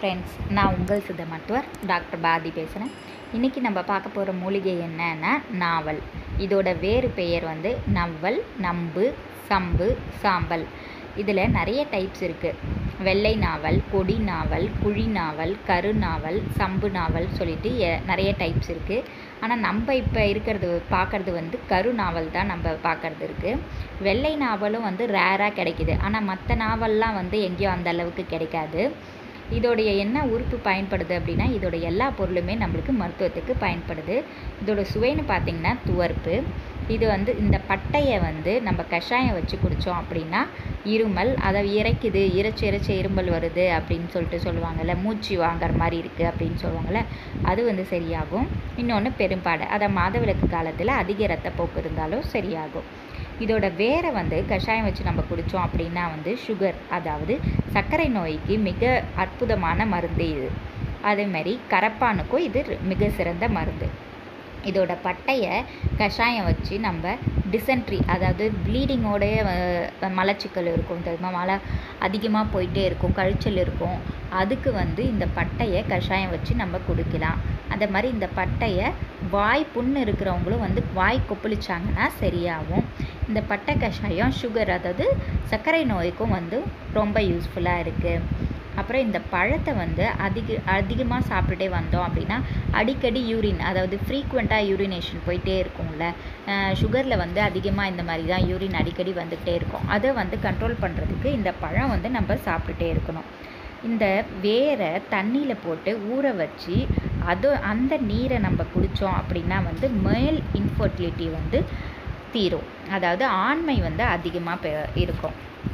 friends நான் உங்கள் சித்த மருத்துவர் டாக்டர் பாரதி பேசுகிறேன் இன்றைக்கி நம்ம பார்க்க போகிற மூலிகை என்னன்னா நாவல் இதோட வேறு பெயர் வந்து நவ்வல் நம்பு சம்பு சாம்பல் இதில் நிறைய டைப்ஸ் இருக்குது வெள்ளை நாவல் கொடி நாவல் குழி நாவல் கரு நாவல் சம்பு நாவல் சொல்லிட்டு எ- நிறைய டைப்ஸ் இருக்குது ஆனால் நம்ம இப்போ இருக்கிறது பார்க்குறது வந்து கரு நாவல் தான் நம்ம பார்க்குறது இருக்குது வெள்ளை நாவலும் வந்து ரேராக கிடைக்குது ஆனால் மற்ற நாவல்லாம் வந்து எங்கேயும் அந்த அளவுக்கு கிடைக்காது இதோடைய என்ன உறுப்பு பயன்படுது அப்படின்னா இதோட எல்லா பொருளுமே நம்மளுக்கு மருத்துவத்துக்கு பயன்படுது இதோட சுவைன்னு பார்த்தீங்கன்னா துவர்ப்பு இது வந்து இந்த பட்டையை வந்து நம்ம கஷாயம் வச்சு குடித்தோம் அப்படின்னா இருமல் அதை இறைக்குது இறைச்சி இறைச்சி இருமல் வருது அப்படின்னு சொல்லிட்டு சொல்லுவாங்கள்ல மூச்சு வாங்குற மாதிரி இருக்குது அப்படின்னு சொல்லுவாங்கள்ல அது வந்து சரியாகும் இன்னொன்று பெரும்பாடு அதை மாதவிலக்கு காலத்தில் அதிக ரத்தப்போக்கு இருந்தாலும் சரியாகும் இதோட வேரை வந்து கஷாயம் வச்சு நம்ம குடித்தோம் அப்படின்னா வந்து சுகர் அதாவது சர்க்கரை நோய்க்கு மிக அற்புதமான மருந்து இது அதேமாரி கரப்பானுக்கும் இது ரி- மிக சிறந்த மருந்து இதோட பட்டையை கஷாயம் வச்சு நம்ம டிசென்ட்ரி அதாவது ப்ளீடிங்கோடைய மலச்சிக்கல் இருக்கும் தெரியுமா மலை அதிகமாக போயிட்டே இருக்கும் கழிச்சல் இருக்கும் அதுக்கு வந்து இந்த பட்டையை கஷாயம் வச்சு நம்ம குடிக்கலாம் அதே மாதிரி இந்த பட்டையை வாய் புண்ணு இருக்கிறவங்களும் வந்து வாய் கொப்பளிச்சாங்கன்னா சரியாகும் இந்த பட்டை கஷாயம் சுகர் அதாவது சர்க்கரை நோய்க்கும் வந்து ரொம்ப யூஸ்ஃபுல்லாக இருக்குது அப்புறம் இந்த பழத்தை வந்து அதிக அதிகமாக சாப்பிட்டுட்டே வந்தோம் அப்படின்னா அடிக்கடி யூரின் அதாவது ஃப்ரீக்வெண்ட்டாக யூரினேஷன் போயிட்டே இருக்கும்ல சுகரில் வந்து அதிகமாக இந்த மாதிரி தான் யூரின் அடிக்கடி வந்துக்கிட்டே இருக்கும் அதை வந்து கண்ட்ரோல் பண்ணுறதுக்கு இந்த பழம் வந்து நம்ம சாப்பிட்டுட்டே இருக்கணும் இந்த வேரை தண்ணியில் போட்டு ஊற வச்சு அது அந்த நீரை நம்ம குடித்தோம் அப்படின்னா வந்து மேல் இன்ஃபர்டிலிட்டி வந்து தீரும் அதாவது ஆண்மை வந்து அதிகமாக இருக்கும்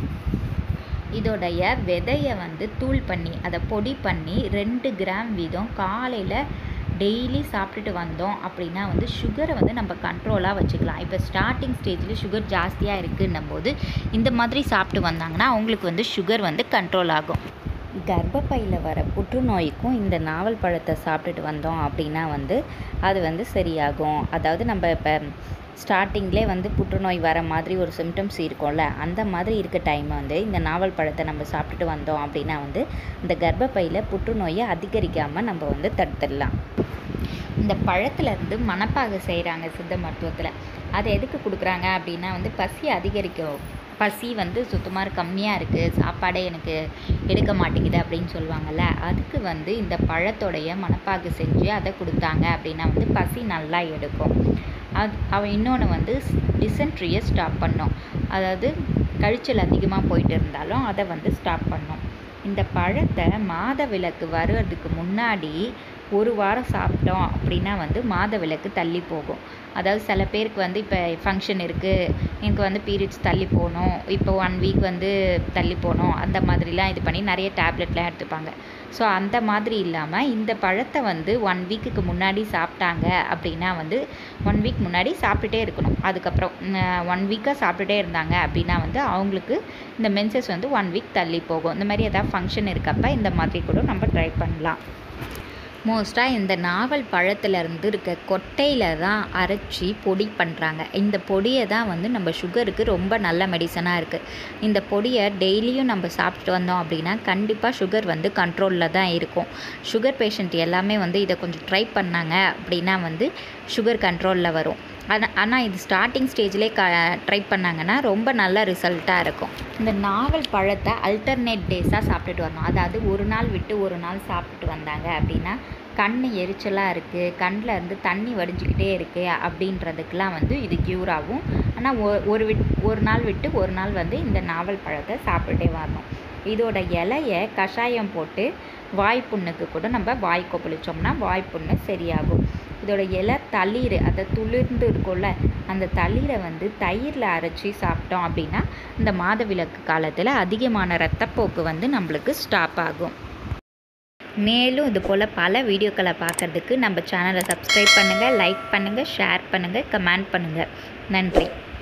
இதோடைய விதையை வந்து தூள் பண்ணி அதை பொடி பண்ணி ரெண்டு கிராம் வீதம் காலையில் டெய்லி சாப்பிட்டுட்டு வந்தோம் அப்படின்னா வந்து சுகரை வந்து நம்ம கண்ட்ரோலாக வச்சுக்கலாம் இப்போ ஸ்டார்டிங் ஸ்டேஜில் சுகர் ஜாஸ்தியாக இருக்குன்னும் போது இந்த மாதிரி சாப்பிட்டு வந்தாங்கன்னா அவங்களுக்கு வந்து சுகர் வந்து கண்ட்ரோல் ஆகும் கர்ப்பப்பையில் வர புற்றுநோய்க்கும் இந்த நாவல் பழத்தை சாப்பிட்டுட்டு வந்தோம் அப்படின்னா வந்து அது வந்து சரியாகும் அதாவது நம்ம இப்போ ஸ்டார்டிங்லேயே வந்து புற்றுநோய் வர மாதிரி ஒரு சிம்டம்ஸ் இருக்கும்ல அந்த மாதிரி இருக்க டைம் வந்து இந்த நாவல் பழத்தை நம்ம சாப்பிட்டுட்டு வந்தோம் அப்படின்னா வந்து இந்த கர்ப்பப்பையில் புற்றுநோயை அதிகரிக்காமல் நம்ம வந்து தடுத்துடலாம் இந்த பழத்துலேருந்து மணப்பாகு செய்கிறாங்க சித்த மருத்துவத்தில் அது எதுக்கு கொடுக்குறாங்க அப்படின்னா வந்து பசி அதிகரிக்கும் பசி வந்து சுத்தமாக கம்மியாக இருக்குது சாப்பாடே எனக்கு எடுக்க மாட்டேங்குது அப்படின்னு சொல்லுவாங்கள்ல அதுக்கு வந்து இந்த பழத்தோடைய மணப்பாகு செஞ்சு அதை கொடுத்தாங்க அப்படின்னா வந்து பசி நல்லா எடுக்கும் அது அவன் இன்னொன்று வந்து டிசென்ட்ரியை ஸ்டாப் பண்ணும் அதாவது கழிச்சல் அதிகமாக போயிட்டு இருந்தாலும் அதை வந்து ஸ்டாப் பண்ணும் இந்த பழத்தை மாதவிலக்கு வர்றதுக்கு முன்னாடி ஒரு வாரம் சாப்பிட்டோம் அப்படின்னா வந்து மாதவிலக்கு தள்ளி போகும் அதாவது சில பேருக்கு வந்து இப்போ ஃபங்க்ஷன் இருக்குது எனக்கு வந்து பீரியட்ஸ் தள்ளி போகணும் இப்போ ஒன் வீக் வந்து தள்ளி போகணும் அந்த மாதிரிலாம் இது பண்ணி நிறைய டேப்லெட்லாம் எடுத்துப்பாங்க ஸோ அந்த மாதிரி இல்லாமல் இந்த பழத்தை வந்து ஒன் வீக்குக்கு முன்னாடி சாப்பிட்டாங்க அப்படின்னா வந்து ஒன் வீக் முன்னாடி சாப்பிட்டுட்டே இருக்கணும் அதுக்கப்புறம் ஒன் வீக்காக சாப்பிட்டுட்டே இருந்தாங்க அப்படின்னா வந்து அவங்களுக்கு இந்த மென்சஸ் வந்து ஒன் வீக் தள்ளி போகும் இந்த மாதிரி ஏதாவது ஃபங்க்ஷன் இருக்கப்ப இந்த மாதிரி கூட நம்ம ட்ரை பண்ணலாம் மோஸ்ட்டாக இந்த நாவல் பழத்துலேருந்து இருக்க கொட்டையில் தான் அரைச்சி பொடி பண்ணுறாங்க இந்த பொடியை தான் வந்து நம்ம சுகருக்கு ரொம்ப நல்ல மெடிசனாக இருக்குது இந்த பொடியை டெய்லியும் நம்ம சாப்பிட்டுட்டு வந்தோம் அப்படின்னா கண்டிப்பாக சுகர் வந்து கண்ட்ரோலில் தான் இருக்கும் சுகர் பேஷண்ட் எல்லாமே வந்து இதை கொஞ்சம் ட்ரை பண்ணாங்க அப்படின்னா வந்து சுகர் கண்ட்ரோலில் வரும் ஆனால் ஆனால் இது ஸ்டார்டிங் ஸ்டேஜ்லேயே க ட்ரை பண்ணாங்கன்னா ரொம்ப நல்ல ரிசல்ட்டாக இருக்கும் இந்த நாவல் பழத்தை அல்டர்னேட் டேஸாக சாப்பிட்டுட்டு வரணும் அதாவது ஒரு நாள் விட்டு ஒரு நாள் சாப்பிட்டுட்டு வந்தாங்க அப்படின்னா கண் எரிச்சலாக இருக்குது கண்ணில் இருந்து தண்ணி வடிஞ்சிக்கிட்டே இருக்குது அப்படின்றதுக்கெலாம் வந்து இது க்யூர் ஆகும் ஆனால் ஒ ஒரு விட் ஒரு நாள் விட்டு ஒரு நாள் வந்து இந்த நாவல் பழத்தை சாப்பிட்டுட்டே வரணும் இதோட இலையை கஷாயம் போட்டு வாய்ப்புண்ணுக்கு கூட நம்ம வாய் கொப்பளிச்சோம்னா வாய்ப்புண்ணு சரியாகும் இதோட இலை தளிர் அதை துளிர்ந்து இருக்கும்ல அந்த தளிரை வந்து தயிரில் அரைச்சி சாப்பிட்டோம் அப்படின்னா இந்த மாதவிலக்கு காலத்தில் அதிகமான ரத்தப்போக்கு வந்து நம்மளுக்கு ஸ்டாப் ஆகும் மேலும் இது போல் பல வீடியோக்களை பார்க்குறதுக்கு நம்ம சேனலை சப்ஸ்கிரைப் பண்ணுங்கள் லைக் பண்ணுங்கள் ஷேர் பண்ணுங்கள் கமெண்ட் பண்ணுங்கள் நன்றி